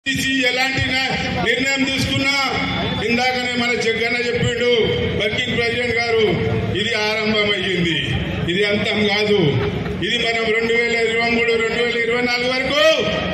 PCC ఎలాంటి న- నిర్ణయం తీసుకున్నా ఇందాకనే మన జగ్గన్న చెప్పిండు వర్కింగ్ ప్రెసిడెంట్ గారు ఇది ఆరంభమయ్యింది ఇది అంతం కాదు ఇది మనం రెండు వేల ఇరవై మూడు రెండు వేల ఇరవై నాలుగు వరకు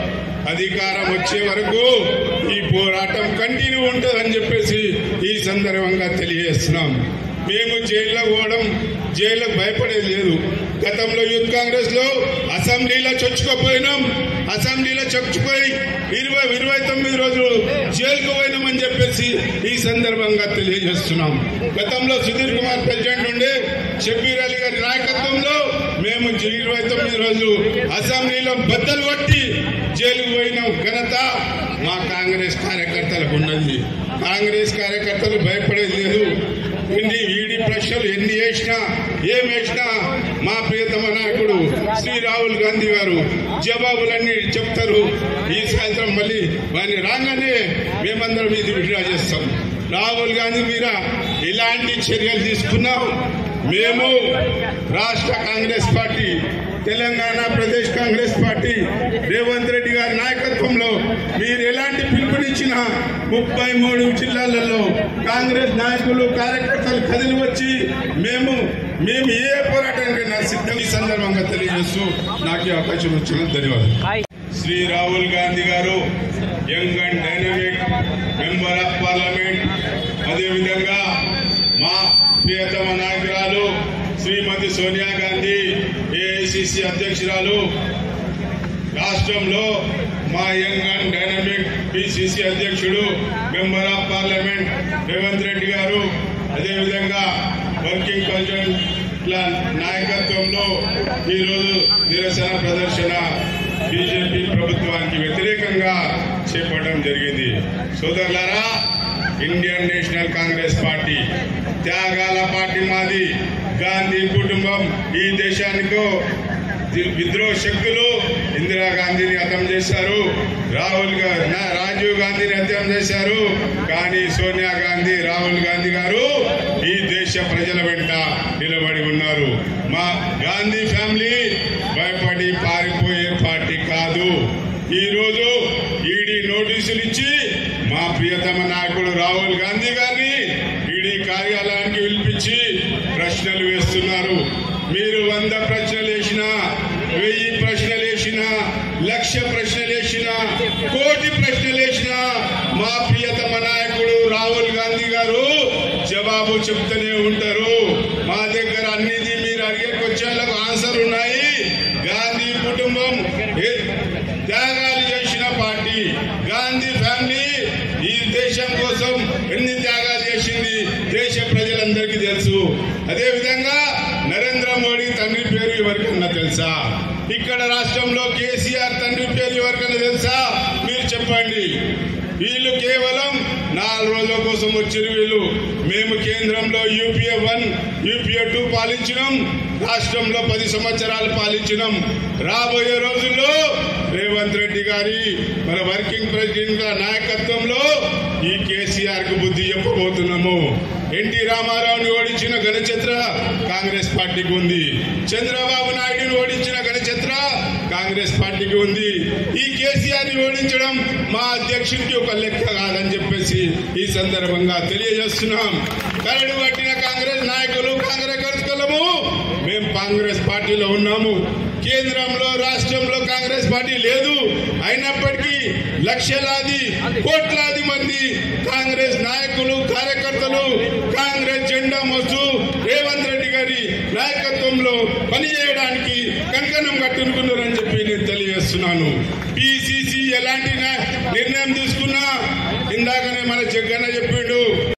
అధికారం వచ్చే వరకు ఈ పోరాటం కంటిన్యూ ఉంటుందని చెప్పేసి ఈ సందర్భంగా తెలియజేస్తున్నాం మేము జైల్లో పోవడం జైలుకు భయపడేది లేదు గతంలో యూత్ కాంగ్రెస్ లో అసెంబ్లీలో చొచ్చుకుపోయినాం అసెంబ్లీలో చొచ్చుకుపోయి ఇరవై ఇరవై తొమ్మిది రోజులు జైలుకు పోయినామని చెప్పేసి ఈ సందర్భంగా తెలియజేస్తున్నాం గతంలో సుధీర్ కుమార్ ప్రెసిడెంట్ ఉండే షబీర్ అలీ గారి నాయకత్వంలో మేము ఇరవై తొమ్మిది రోజులు అసెంబ్లీలో బద్దలు కొట్టి జైలుకు పోయిన ఘనత మా కాంగ్రెస్ కార్యకర్తలకు ఉన్నది కాంగ్రెస్ కార్యకర్తలు భయపడేది లేదు ఎన్ని ఈడీ ప్రశ్నలు ఎన్ని వేసినా ఏం వేసినా మా ప్రియతమ నాయకుడు శ్రీ రాహుల్ గాంధీ గారు జవాబులన్నీ చెప్తారు ఈ సాయంత్రం మళ్ళీ వారిని రాగానే మేమందరం ఇది విడ్రా చేస్తాం రాహుల్ గాంధీ మీద ఎలాంటి చర్యలు తీసుకున్నాం మేము రాష్ట్ర Congress party Telangana Pradesh Congress party Revanth Reddy గారి నాయకత్వంలో మీరు ఎలాంటి పిలుపునిచ్చినా ముప్పై మూడు జిల్లాలలో కాంగ్రెస్ నాయకులు కార్యకర్తలు కదిలి వచ్చి మేము మేము ఏ పోరాటానికైనా సిద్ధం ఈ సందర్భంగా తెలియజేస్తూ నాకు ఈ అవకాశం వచ్చిన ధన్యవాదాలు శ్రీ రాహుల్ గాంధీ గారు young and dynamic member of parliament అదేవిధంగా మా ప్రియతమ నాయకురాలు శ్రీమతి సోనియా గాంధీ ఏఐసిసి అధ్యక్షురాలు రాష్ట్రంలో మా యంగ్ అండ్ డైనమిక్ పిసిసి అధ్యక్షుడు member of parliament Revanth Reddy గారు అదేవిధంగా వర్కింగ్ ప్రెసిడెంట్ నాయకత్వంలో ఈరోజు నిరసన ప్రదర్శన బీజేపీ ప్రభుత్వానికి వ్యతిరేకంగా చేపట్టడం జరిగింది సోదరులారా ఇండియన్ నేషనల్ కాంగ్రెస్ పార్టీ త్యాగాల పార్టీ మాది గాంధీ కుటుంబం ఈ దేశానికో విద్రోహ శక్తులు ఇందిరాగాంధీని హతం చేశారు రాహుల్ గా- నా- రాజీవ్ గాంధీని హత్యం చేశారు కానీ సోనియా గాంధీ రాహుల్ గాంధీ గారు ఈ దేశ ప్రజల వెంట నిలబడి ఉన్నారు మా గాంధీ ఫ్యామిలీ భయపడి పారిపోయే పార్టీ కాదు ఈ రోజు ఈడీ నోటీసులు ఇచ్చి మా ప్రియతమ నాయకుడు రాహుల్ గాంధీ గారిని ఈడీ కార్యాలయానికి పిలిపించి ప్రశ్నలు వేస్తున్నారు మీరు వంద ప్రశ్నలు వేసినా వెయ్యి ప్రశ్నలు వేసినా లక్ష ప్రశ్నలు వేసినా కోటి ప్రశ్నలు వేసినా మా ప్రియతమ నాయకుడు రాహుల్ గాంధీ గారు జవాబు చెప్తూనే ఉంటారు మా దగ్గర అన్నిది మీరు అడిగే క్వశ్చన్లకు ఆన్సర్ ఉన్నాయి గాంధీ కుటుంబం ఏ- త్యాగాలు చేసిన పార్టీ గాంధీ ఫ్యామిలీ ఈ దేశం కోసం ఎన్ని త్యాగాలు చేసింది దేశ ప్రజలందరికీ తెలుసు అదే విధంగా నరేంద్ర మోడీ తండ్రి పేరు ఎవరికన్నా తెలుసా ఇక్కడ రాష్ట్రంలో కేసీఆర్ తండ్రి పేరు ఎవరికన్నా తెలుసా మీరు చెప్పండి వీళ్ళు కేవలం నాలుగు రోజుల కోసం వచ్చిన వీళ్ళు మేము కేంద్రంలో యూపీఏ వన్ యూపీఏ టూ పాలించినాం రాష్ట్రంలో పది సంవత్సరాలు పాలించినాం రాబోయే రోజుల్లో రేవంత్ రెడ్డి గారి మన వర్కింగ్ ప్రెసిడెంట్ గా నాయకత్వంలో ఈ కేసీఆర్ కు బుద్ధి చెప్పబోతున్నాము ఎన్టీ రామారావుని ఓడించిన ఘనచత్ర కాంగ్రెస్ పార్టీకి ఉంది చంద్రబాబు నాయుడుని ఓడించిన ఘనచత్ర కాంగ్రెస్ పార్టీకి ఉంది ఈ కేసీఆర్ ని ఓడించడం మా అధ్యక్షుడికి ఒక లెక్క కాదని చెప్పేసి ఈ సందర్భంగా తెలియజేస్తున్నాం కరడు కట్టిన కాంగ్రెస్ నాయకులు కాంగ్రెస్ కలుసుకలము మేము కాంగ్రెస్ పార్టీలో ఉన్నాము కేంద్రంలో రాష్ట్రంలో కాంగ్రెస్ పార్టీ లేదు అయినప్పటికీ లక్షలాది కోట్లాది మంది కాంగ్రెస్ నాయకులు కార్యకర్తలు కాంగ్రెస్ జెండా మోస్తూ రేవంత్ రెడ్డి గారి నాయకత్వంలో పనిచేయడానికి కంకణం కట్టుకున్నారని చెప్పి నేను తెలియజేస్తున్నాను పిసిసి ఎలాంటి నా- నిర్ణయం తీసుకున్నా ఇందాకనే మన జగ్గన్న చెప్పిండు